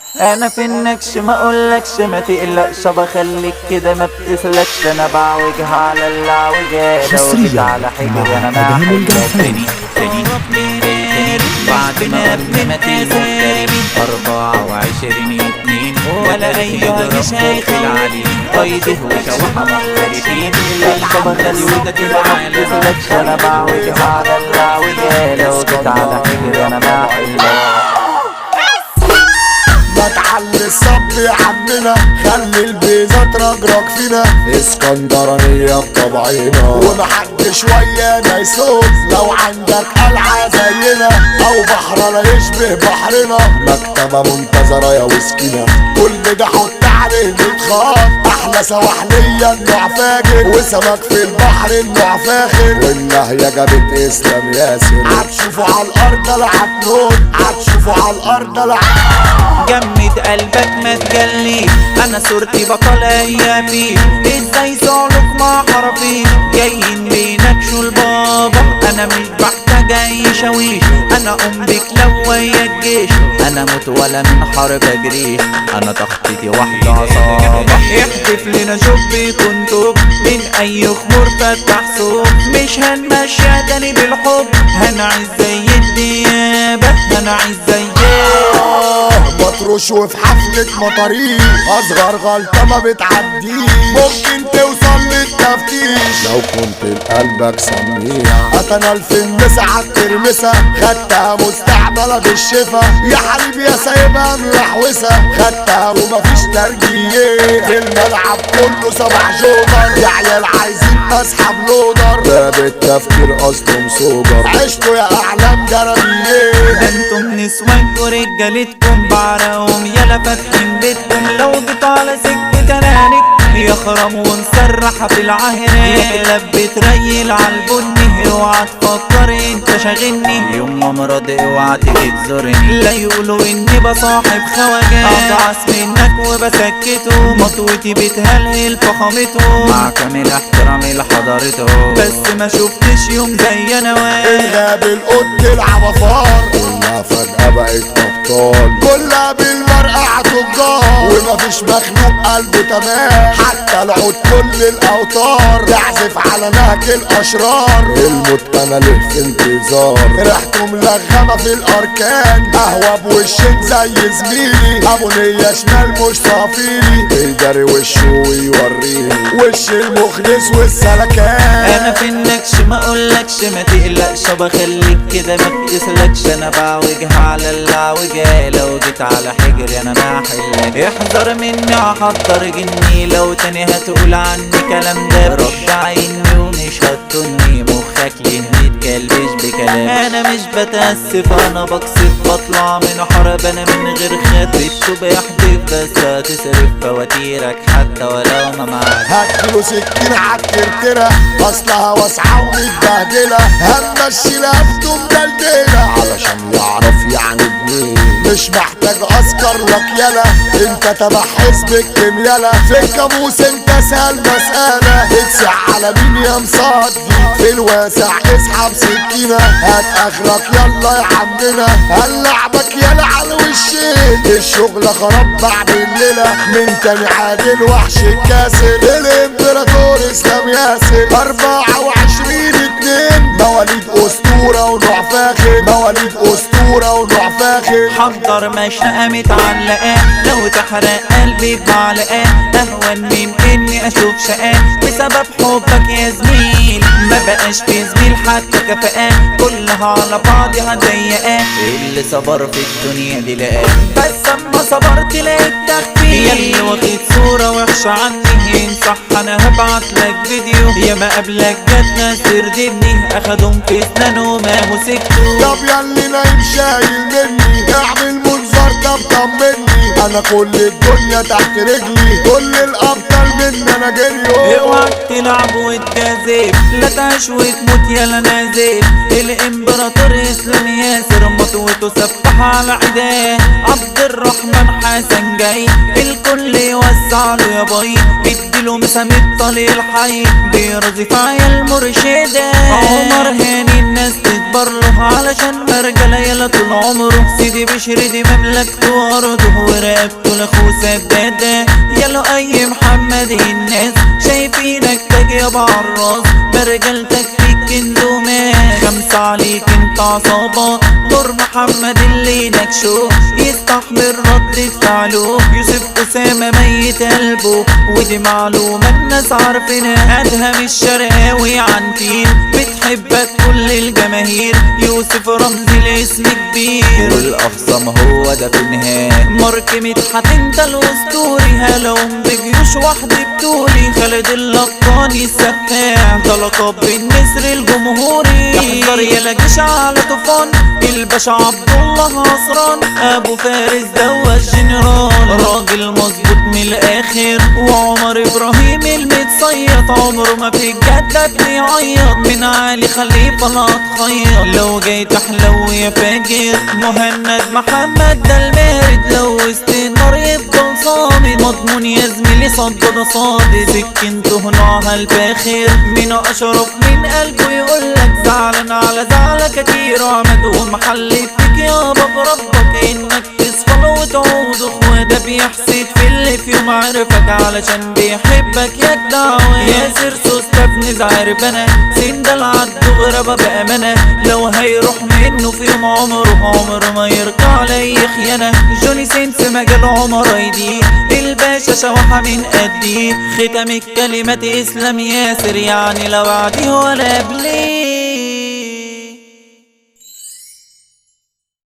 انا في النكش ما اقولكش ما تقلقش بخليك كده ما بتسلكش انا بعوجها على اللعوجة لو حصرياً جيت على حجري انا مع ما أدهم الجعفري. بعد ما ابني ما تسافر أربعة وعشرين اتنين ولا أيها مش العلي قيده وشوحة مختلفين الشبكة ودك المعلم أنا بعوجها على اللعوجة لو جيت على حجري أنا ما حلك بتعلي الصب يا عمنا خلي البيزة ترجرج فينا اسكندرانية بطبعنا ومحدش ويانا يسوق لو عندك قلعة زينا او بحر لا يشبه بحرنا مكتبة منتظرة يا وسكينة كل ده حط عليه متخاط احلى سواحلية النوع فاجر وسمك في البحر النوع فاخر والنهية جابت اسلام ياسر هتشوفوا على الارض لعب نون هتشوفوا على الارض لعب جمد قلبك ما تجلي انا صورتي بطل ايامي ازاي صعلك مع حرفي جايين بينكشوا البابا انا مش بحتاج اي شويش انا ام بك لو ويا الجيش انا موت ولا من حرب اجريش انا تخطيطي واحدة عصابة احذف لنا شوف يكون توب من اي خمور فتح سوق مش هنمشي تاني بالحب هنعيش زي الديابة هنعيش زي مطروش وفي حفلة مطاريق أصغر غلطة ما بتعديش ممكن توصل للتفتيش لو كنت لقلبك سميع أتنا الفيلم ساعات ترمسة خدتها مستعملة بالشفا يا حبيبي يا سايبها ملحوسة خدتها ومفيش ترجية في الملعب كله سبع جوبر يا عيال عايزين أسحب لودر باب التفكير أصله مسوجر عشتوا يا أعلام جرابية ده انتم نسوانكوا رجالتكم بعرقهم يلا فاتحين بيتكم لو جيت على سكة انانك يخرم ونسرح بالعهرة يقلب بتريل عالبني اوعى تفكر انت شاغلني يوم ما مرض اوعى تيجي تزورني لا يقولوا اني بصاحب خواجات اضعس منك وبسكته مطوتي بتهلهل فخامته مع كامل احترامي لحضارته بس ما شفتش يوم زي انا واقف الغاب القط العبفار كلها فجأة بقت أبطال كلها بالمرقع تجار ومفيش مخلوق قلبه تمام حتى العود كل الأوتار تعزف على نهج الأشرار الموت أنا له في انتظار ريحته ملغمة في الأركان قهوة بوشين زي زميلي أبو نية شمال مش صافيلي بيداري وشه ويوريني وش المخلص والسلكان انا في النكش ما اقولكش ما تقلقش بخليك كده ما بتسلكش انا بعوجها على اللعوجة لو جيت على حجري انا ما احلك احذر مني احضر جني لو تاني هتقول عني كلام ده رد عيني ومش هتني مخك ليه متكلبش بكلام انا مش بتأسف انا بقصف بطلع من حرب انا من غير خطيبته بيحدف بس هتصرف فواتيرك حتى ولو ما معاك هديله سكين عالكركرة اصلها واسعة ومتبهدلة همشي لفته مدلدلة علشان يعرف يعني جنيه مش محتاج اسكر لك يلا انت تبع حزب الكميالة في الكابوس انت سهل مسألة اتسع على مين يا مصدي في الواسع اسحب سكينة هات اخرك يلا يا عمنا هنلعبك يلا على وشين الشغل خراب بعد الليلة من تاني عادل وحش الكاسر الامبراطور اسلام ياسر اربعة وعشرين اتنين مواليد اسطورة ونوع فاخر مواليد اسطورة ونوع فاخر حضر مشنقة متعلقة لو تحرق قلبي بعلقة أهون من إني أشوف شقاء بسبب حبك يا زميل ما بقاش في زميل حتى كفاءة كلها على بعضها ضيقة اللي صبر في الدنيا دي لقاه بس أما صبرت لقيت تخفيف ياللي واخد صورة وحشة عني إن صح أنا هبعت لك فيديو يا ما قبلك جت ناس تردبني أخدهم في اسنانه ما مسكته طب ياللي نايم شايل مني اعمل منظر ده مطمني انا كل الدنيا تحت رجلي كل الابطال مني انا جريوا اوعى تلعب وتجازف لا تعيش وتموت يلا نازف الامبراطور اسلام ياسر مطوته سفح على عداه عبد الرحمن حسن جاي الكل يوزع له يا باي اديله مسام الطليق الحي بيرضي في عيال مرشدة عمر هاني الناس تكبر له علشان مرجلة يلا طول عمره سيدي بشري دي مملكته وارضه ورقبته لاخوه سدادة يلا اي محمد الناس شايفينك تاج يا بعراس برجلتك فيك اندومات خمسة عليك انت عصابة دور محمد اللي نكشو يستحمل رد فعله يوسف أسامة ميت قلبه ودي معلومة الناس عارفينها أدهم الشرقاوي عن فيل بتحبك كل الجماهير يوسف رمزي الاسم كبير والأخصم هو ده في النهاية مارك مدحت انت الأسطوري هلوم بجيوش وحدي بطولي خالد اللقاني السفاح ده لقب بالنسر الجمهوري يحضر يلا جيش على طوفان الباشا عبد الله عصران ابو فارس دوا الجنرال راجل مظبوط من الاخر وعمر ابراهيم المتصيط عمره ما في الجدة بيعيط من علي خليفه لا تخيط لو جاي تحلو يا فاجر مهند محمد ده المارد لو وسط النار يفضل صامد مضمون يا زميلي صدد صادق سكنته نوعها الفاخر من اشرف من قلبه يقولك زعلان على زعلك كتير عمد ومحل فيك يابا بربك انك تصفل وتعود اخوة ده بيحسد في اللي في يوم عرفك علشان بيحبك يا جدعوة ياسر سوسته ابن زعربنة سندل عدو غربة بأمانة لو هيروح منه في يوم عمره عمره ما يرجع لأي خيانة جوني سينس مجال عمر ايدي الباشا شوحة من قدي ختم الكلمات اسلام ياسر يعني لو عدي ولا قبلي